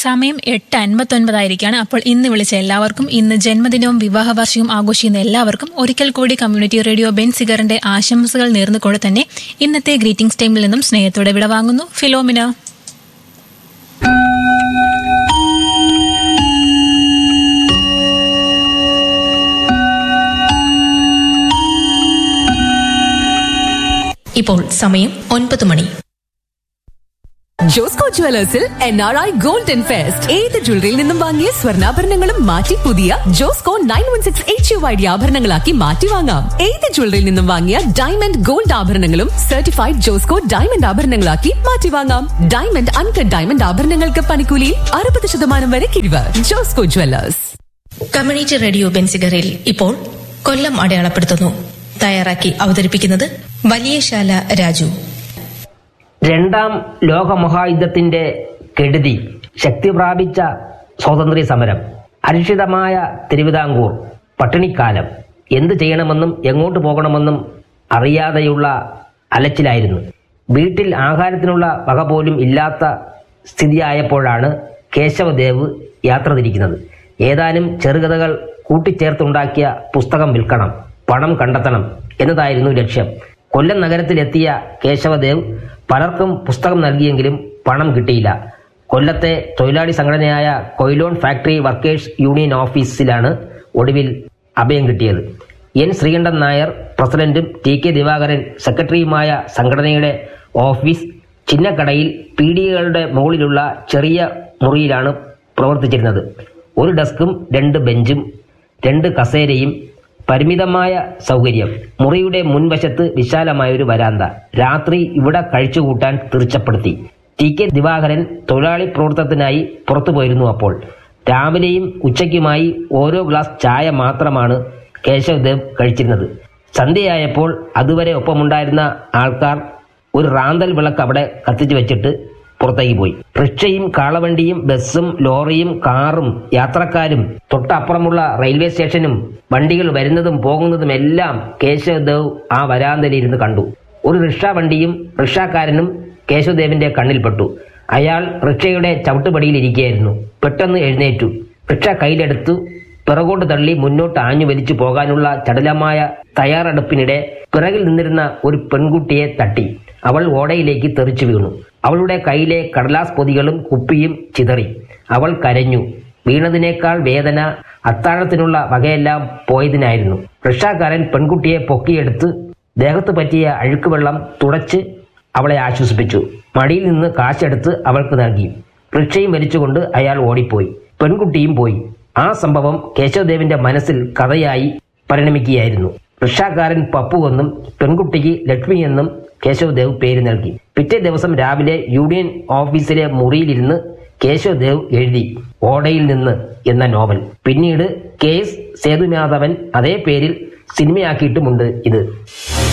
സമയം എട്ട് അൻപത്തൊൻപതായിരിക്കാണ് അപ്പോൾ ഇന്ന് വിളിച്ച എല്ലാവർക്കും ഇന്ന് ജന്മദിനവും വിവാഹ വാർഷികവും ആഘോഷിക്കുന്ന എല്ലാവർക്കും ഒരിക്കൽ കൂടി കമ്മ്യൂണിറ്റി റേഡിയോ ബെൻസിഗറിന്റെ ആശംസകൾ നേർന്നുകൊണ്ട് തന്നെ ഇന്നത്തെ ഗ്രീറ്റിംഗ്സ് ടൈമിൽ നിന്നും സ്നേഹത്തോടെ വിടവാങ്ങുന്നു ഫിലോമിന ഇപ്പോൾ സമയം ഒൻപത് മണി ജോസ്കോ ജുവലേഴ്സിൽ N R I golden fest ഏത് ജ്വല്ലറിയിൽ നിന്നും വാങ്ങിയ സ്വർണ്ണാഭരണങ്ങളും മാറ്റി പുതിയ Josco nine one six H U I D ആഭരണങ്ങളാക്കി മാറ്റി വാങ്ങാം ഏത് ജ്വല്ലറിയിൽ നിന്നും വാങ്ങിയ ഡയമണ്ട് ഗോൾഡ് ആഭരണങ്ങളും സർട്ടിഫൈഡ് ജോസ്കോ ഡയമണ്ട് ആഭരണങ്ങളാക്കി മാറ്റി വാങ്ങാം ഡയമണ്ട് അൺകട്ട് ഡയമണ്ട് ആഭരണങ്ങൾക്ക് പണിക്കൂലിയിൽ അറുപത് ശതമാനം വരെ കിഴിവ് ജോസ്കോ ജുവലേഴ്സ് കമ്മ്യൂണിറ്റി റേഡിയോ ബെൻസിഗറിൽ ഇപ്പോൾ കൊല്ലം അടയാളപ്പെടുത്തുന്നു തയ്യാറാക്കി അവതരിപ്പിക്കുന്നത് വലിയശാല രാജു രണ്ടാം ലോകമഹായുദ്ധത്തിന്റെ കെടുതി ശക്തി പ്രാപിച്ച സ്വാതന്ത്ര്യ സമരം അരക്ഷിതമായ തിരുവിതാംകൂർ പട്ടിണിക്കാലം എന്ത് ചെയ്യണമെന്നും എങ്ങോട്ട് പോകണമെന്നും അറിയാതെയുള്ള അലച്ചിലായിരുന്നു വീട്ടിൽ ആഹാരത്തിനുള്ള വക പോലും ഇല്ലാത്ത സ്ഥിതിയായപ്പോഴാണ് കേശവദേവ് യാത്ര തിരിക്കുന്നത് ഏതാനും ചെറുകഥകൾ കൂട്ടിച്ചേർത്തുണ്ടാക്കിയ പുസ്തകം വിൽക്കണം പണം കണ്ടെത്തണം എന്നതായിരുന്നു ലക്ഷ്യം കൊല്ലം നഗരത്തിലെത്തിയ കേശവദേവ് പലർക്കും പുസ്തകം നൽകിയെങ്കിലും പണം കിട്ടിയില്ല കൊല്ലത്തെ തൊഴിലാളി സംഘടനയായ കൊയിലോൺ ഫാക്ടറി വർക്കേഴ്സ് യൂണിയൻ ഓഫീസിലാണ് ഒടുവിൽ അഭയം കിട്ടിയത് എൻ ശ്രീകണ്ഠൻ നായർ പ്രസിഡന്റും ടി കെ ദിവാകരൻ സെക്രട്ടറിയുമായ സംഘടനയുടെ ഓഫീസ് ചിന്നക്കടയിൽ പീഡികകളുടെ മുകളിലുള്ള ചെറിയ മുറിയിലാണ് പ്രവർത്തിച്ചിരുന്നത് ഒരു ഡെസ്കും രണ്ട് ബെഞ്ചും രണ്ട് കസേരയും പരിമിതമായ സൗകര്യം മുറിയുടെ മുൻവശത്ത് വിശാലമായ ഒരു വരാന്ത രാത്രി ഇവിടെ കഴിച്ചുകൂട്ടാൻ തീർച്ചപ്പെടുത്തി ടി കെ ദിവാകരൻ തൊഴിലാളി പ്രവർത്തനത്തിനായി പുറത്തു പോയിരുന്നു അപ്പോൾ രാവിലെയും ഉച്ചയ്ക്കുമായി ഓരോ ഗ്ലാസ് ചായ മാത്രമാണ് കേശവദേവ് കഴിച്ചിരുന്നത് സന്ധ്യയായപ്പോൾ അതുവരെ ഒപ്പമുണ്ടായിരുന്ന ആൾക്കാർ ഒരു റാന്തൽ വിളക്ക് അവിടെ കത്തിച്ചു വെച്ചിട്ട് പുറത്തേക്ക് പോയി റിക്ഷയും കാളവണ്ടിയും ബസ്സും ലോറിയും കാറും യാത്രക്കാരും തൊട്ടപ്പുറമുള്ള റെയിൽവേ സ്റ്റേഷനും വണ്ടികൾ വരുന്നതും പോകുന്നതും എല്ലാം കേശവദേവ് ആ വരാന്തലിരുന്ന് കണ്ടു ഒരു റിക്ഷ വണ്ടിയും റിക്ഷാക്കാരനും കേശവദേവിന്റെ കണ്ണിൽപ്പെട്ടു അയാൾ റിക്ഷയുടെ ചവിട്ടുപടിയിൽ ഇരിക്കുകയായിരുന്നു പെട്ടെന്ന് എഴുന്നേറ്റു റിക്ഷ കയ്യിലെടുത്തു പിറകോട്ട് തള്ളി മുന്നോട്ട് ആഞ്ഞു വലിച്ചു പോകാനുള്ള ചടലമായ തയ്യാറെടുപ്പിനിടെ പിറകിൽ നിന്നിരുന്ന ഒരു പെൺകുട്ടിയെ തട്ടി അവൾ ഓടയിലേക്ക് തെറിച്ചു വീണു അവളുടെ കയ്യിലെ കടലാസ് പൊതികളും കുപ്പിയും ചിതറി അവൾ കരഞ്ഞു വീണതിനേക്കാൾ വേദന അത്താഴത്തിനുള്ള വകയെല്ലാം പോയതിനായിരുന്നു റിക്ഷാക്കാരൻ പെൺകുട്ടിയെ പൊക്കിയെടുത്ത് ദേഹത്ത് പറ്റിയ അഴുക്കുവെള്ളം തുടച്ച് അവളെ ആശ്വസിപ്പിച്ചു മടിയിൽ നിന്ന് കാശെടുത്ത് അവൾക്ക് നൽകി റിക്ഷയും വലിച്ചുകൊണ്ട് അയാൾ ഓടിപ്പോയി പെൺകുട്ടിയും പോയി ആ സംഭവം കേശവദേവിന്റെ മനസ്സിൽ കഥയായി പരിണമിക്കുകയായിരുന്നു റിക്ഷാക്കാരൻ പപ്പു എന്നും പെൺകുട്ടിക്ക് ലക്ഷ്മി എന്നും കേശവദേവ് പേര് നൽകി പിറ്റേ ദിവസം രാവിലെ യൂണിയൻ ഓഫീസിലെ മുറിയിലിരുന്ന് കേശവദേവ് എഴുതി ഓടയിൽ നിന്ന് എന്ന നോവൽ പിന്നീട് കെ എസ് സേതുമാധവൻ അതേ പേരിൽ സിനിമയാക്കിയിട്ടുമുണ്ട് ഇത്